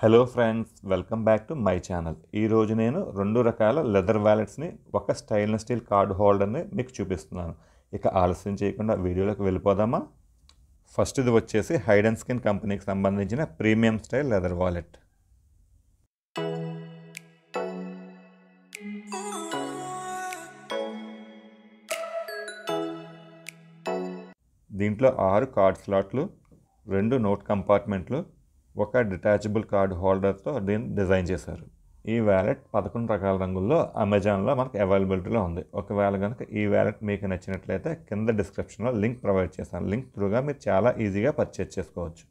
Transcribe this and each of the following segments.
hello friends welcome back to my channel ఈరోజు నేను రెండు రకాల లెదర్ వ్యాలెట్స్ని ఒక స్టైల్నెస్ స్టీల్ కార్డ్ హోల్డర్ని మీకు చూపిస్తున్నాను ఇక ఆలస్యం చేయకుండా వీడియోలోకి వెళ్ళిపోదామా ఫస్ట్ ఇది వచ్చేసి హైడ్ అండ్ స్కిన్ కంపెనీకి సంబంధించిన ప్రీమియం స్టైల్ లెదర్ వాలెట్ దీంట్లో ఆరు కార్డ్ స్లాట్లు రెండు నోట్ కంపార్ట్మెంట్లు ఒక డిటాచబుల్ కార్డ్ హోల్డర్తో దీన్ని డిజైన్ చేశారు ఈ వ్యాలెట్ పదకొండు రకాల రంగుల్లో అమెజాన్లో మనకు అవైలబిలిటీలో ఉంది ఒకవేళ కనుక ఈ వ్యాలెట్ మీకు నచ్చినట్లయితే కింద డిస్క్రిప్షన్లో లింక్ ప్రొవైడ్ చేస్తాను లింక్ త్రూగా మీరు చాలా ఈజీగా పర్చేస్ చేసుకోవచ్చు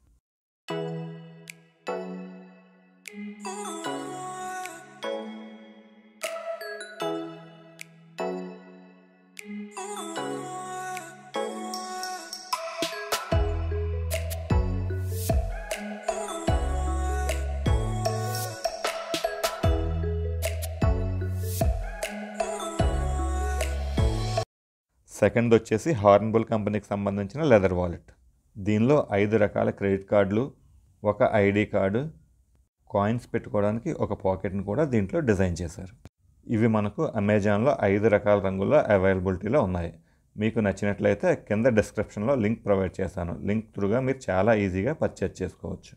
సెకండ్ వచ్చేసి హార్న్బుల్ కంపెనీకి సంబంధించిన లెదర్ వాలెట్ దీనిలో ఐదు రకాల క్రెడిట్ కార్డులు ఒక ఐడి కార్డు కాయిన్స్ పెట్టుకోవడానికి ఒక పాకెట్ని కూడా దీంట్లో డిజైన్ చేశారు ఇవి మనకు అమెజాన్లో ఐదు రకాల రంగుల్లో అవైలబిలిటీలో ఉన్నాయి మీకు నచ్చినట్లయితే కింద డిస్క్రిప్షన్లో లింక్ ప్రొవైడ్ చేశాను లింక్ త్రూగా మీరు చాలా ఈజీగా పర్చేస్ చేసుకోవచ్చు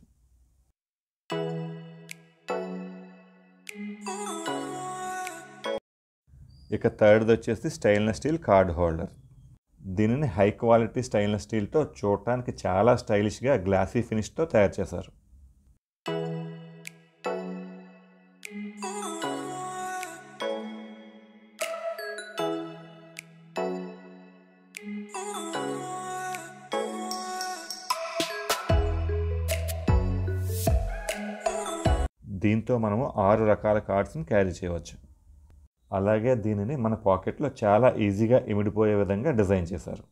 ఇక థర్డ్ది వచ్చేసి స్టైన్లెస్ స్టీల్ కార్డ్ హోల్డర్ దీనిని హై క్వాలిటీ స్టైన్లెస్ స్టీల్తో చూడటానికి చాలా స్టైలిష్గా గ్లాసీ ఫినిష్తో తయారు చేశారు దీంతో మనము ఆరు రకాల కార్డ్స్ని క్యారీ చేయవచ్చు అలాగే దీనిని మన పాకెట్లో చాలా ఈజీగా ఇమిడిపోయే విధంగా డిజైన్ చేశారు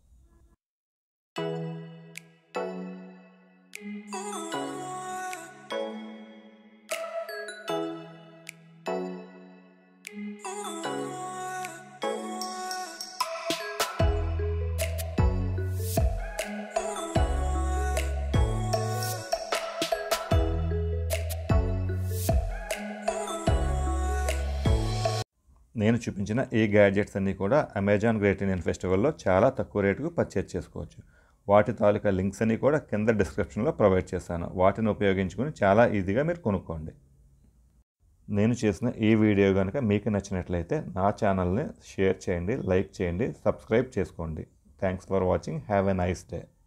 నేను చూపించిన ఈ గ్యాడ్జెట్స్ అన్నీ కూడా అమెజాన్ గ్రేట్ ఇండియన్ ఫెస్టివల్లో చాలా తక్కువ రేటుకు పర్చేజ్ చేసుకోవచ్చు వాటి తాలూకా లింక్స్ అన్ని కూడా కింద డిస్క్రిప్షన్లో ప్రొవైడ్ చేశాను వాటిని ఉపయోగించుకుని చాలా ఈజీగా మీరు కొనుక్కోండి నేను చేసిన ఈ వీడియో కనుక మీకు నచ్చినట్లయితే నా ఛానల్ని షేర్ చేయండి లైక్ చేయండి సబ్స్క్రైబ్ చేసుకోండి thanks for watching have a nice day